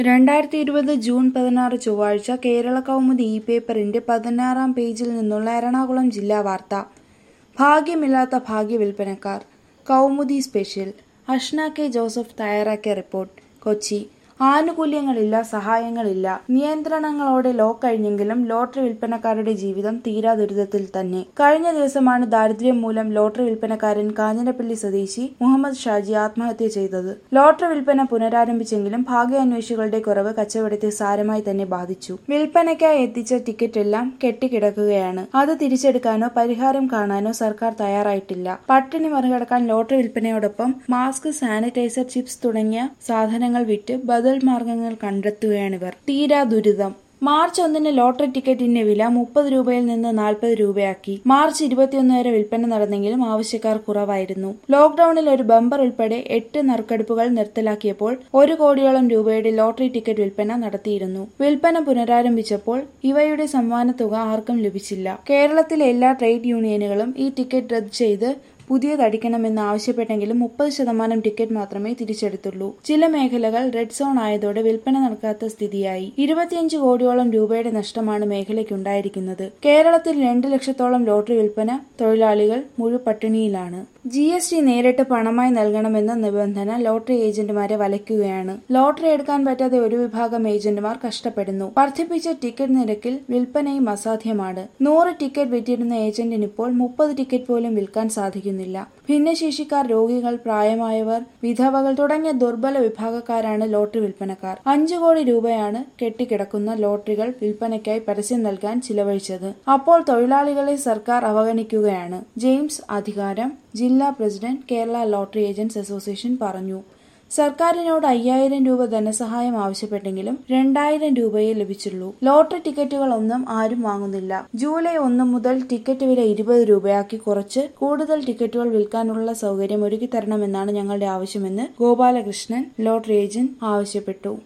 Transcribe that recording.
രണ്ടായിരത്തി ഇരുപത് ജൂൺ പതിനാറ് ചൊവ്വാഴ്ച കേരള കൗമുദി ഇ പേപ്പറിന്റെ പതിനാറാം പേജിൽ നിന്നുള്ള എറണാകുളം ജില്ലാ വാർത്ത ഭാഗ്യമില്ലാത്ത ഭാഗ്യവിൽപ്പനക്കാർ Kaumudi special Ashna K Joseph തയ്യാറാക്കിയ റിപ്പോർട്ട് കൊച്ചി ആനുകൂല്യങ്ങളില്ല സഹായങ്ങളില്ല നിയന്ത്രണങ്ങളോടെ ലോ കഴിഞ്ഞെങ്കിലും ലോട്ടറി വിൽപ്പനക്കാരുടെ ജീവിതം തീരാ ദുരിതത്തിൽ തന്നെ കഴിഞ്ഞ ദിവസമാണ് ദാരിദ്ര്യം മൂലം ലോട്ടറി വിൽപ്പനക്കാരൻ കാഞ്ഞിരപ്പള്ളി സ്വദേശി മുഹമ്മദ് ഷാജി ആത്മഹത്യ ചെയ്തത് ലോട്ടറി വിൽപ്പന പുനരാരംഭിച്ചെങ്കിലും ഭാഗ്യാന്വേഷികളുടെ കുറവ് കച്ചവടത്തെ സാരമായി തന്നെ ബാധിച്ചു വിൽപ്പനയ്ക്കായി എത്തിച്ച ടിക്കറ്റ് എല്ലാം കെട്ടിക്കിടക്കുകയാണ് അത് തിരിച്ചെടുക്കാനോ പരിഹാരം കാണാനോ സർക്കാർ തയ്യാറായിട്ടില്ല പട്ടിണി മറികടക്കാൻ ലോട്ടറി വിൽപ്പനയോടൊപ്പം മാസ്ക് സാനിറ്റൈസർ ചിപ്സ് തുടങ്ങിയ സാധനങ്ങൾ വിറ്റ് ബദൽ മാർഗങ്ങൾ കണ്ടെത്തുകയാണിവർ തീരാ ദുരിതം മാർച്ച് ഒന്നിന് ലോട്ടറി ടിക്കറ്റിന്റെ വില മുപ്പത് രൂപയിൽ നിന്ന് നാൽപ്പത് രൂപയാക്കി മാർച്ച് ഇരുപത്തിയൊന്ന് വരെ വിൽപ്പന നടന്നെങ്കിലും ആവശ്യക്കാർ കുറവായിരുന്നു ലോക്ഡൌണിൽ ഒരു ബമ്പർ ഉൾപ്പെടെ എട്ട് നറുക്കെടുപ്പുകൾ നിർത്തലാക്കിയപ്പോൾ ഒരു കോടിയോളം രൂപയുടെ ലോട്ടറി ടിക്കറ്റ് വിൽപ്പന നടത്തിയിരുന്നു വിൽപ്പന പുനരാരംഭിച്ചപ്പോൾ ഇവയുടെ സമ്മാനത്തുക ആർക്കും ലഭിച്ചില്ല കേരളത്തിലെ എല്ലാ ട്രേഡ് യൂണിയനുകളും ഈ ടിക്കറ്റ് റദ്ദ് ചെയ്ത് പുതിയതടിക്കണമെന്ന് ആവശ്യപ്പെട്ടെങ്കിലും മുപ്പത് ശതമാനം ടിക്കറ്റ് മാത്രമേ തിരിച്ചെടുത്തുള്ളൂ ചില മേഖലകൾ റെഡ് സോൺ ആയതോടെ വിൽപ്പന നടക്കാത്ത സ്ഥിതിയായി ഇരുപത്തിയഞ്ച് കോടിയോളം രൂപയുടെ നഷ്ടമാണ് മേഖലയ്ക്കുണ്ടായിരിക്കുന്നത് കേരളത്തിൽ രണ്ട് ലക്ഷത്തോളം ലോട്ടറി വിൽപ്പന തൊഴിലാളികൾ മുഴുപട്ടിണിയിലാണ് ജി എസ് ടി നേരിട്ട് പണമായി നൽകണമെന്ന നിബന്ധന ലോട്ടറി ഏജന്റുമാരെ വലയ്ക്കുകയാണ് ലോട്ടറി എടുക്കാൻ പറ്റാതെ ഒരു വിഭാഗം ഏജന്റുമാർ കഷ്ടപ്പെടുന്നു വർദ്ധിപ്പിച്ച ടിക്കറ്റ് നിരക്കിൽ വിൽപ്പനയും അസാധ്യമാണ് നൂറ് ടിക്കറ്റ് വിറ്റിരുന്ന ഏജന്റിന് ഇപ്പോൾ മുപ്പത് ടിക്കറ്റ് പോലും വിൽക്കാൻ സാധിക്കുന്നില്ല ഭിന്നശേഷിക്കാർ രോഗികൾ പ്രായമായവർ വിധവകൾ തുടങ്ങിയ ദുർബല വിഭാഗക്കാരാണ് ലോട്ടറി വിൽപ്പനക്കാർ അഞ്ചു കോടി രൂപയാണ് കെട്ടിക്കിടക്കുന്ന ലോട്ടറികൾ വിൽപ്പനയ്ക്കായി പരസ്യം നൽകാൻ ചിലവഴിച്ചത് അപ്പോൾ തൊഴിലാളികളെ സർക്കാർ അവഗണിക്കുകയാണ് ജെയിംസ് അധികാരം ജില്ലാ president Kerala lottery agents association പറഞ്ഞു സർക്കാരിനോട് അയ്യായിരം രൂപ ധനസഹായം ആവശ്യപ്പെട്ടെങ്കിലും രണ്ടായിരം രൂപയെ ലഭിച്ചുള്ളൂ ലോട്ടറി ടിക്കറ്റുകൾ ഒന്നും ആരും വാങ്ങുന്നില്ല ജൂലൈ ഒന്ന് മുതൽ ടിക്കറ്റ് വില ഇരുപത് രൂപയാക്കി കുറച്ച് കൂടുതൽ ടിക്കറ്റുകൾ വിൽക്കാനുള്ള സൗകര്യം ഒരുക്കി തരണമെന്നാണ് ഞങ്ങളുടെ ആവശ്യമെന്ന് ഗോപാലകൃഷ്ണൻ ലോട്ടറി ഏജന്റ് ആവശ്യപ്പെട്ടു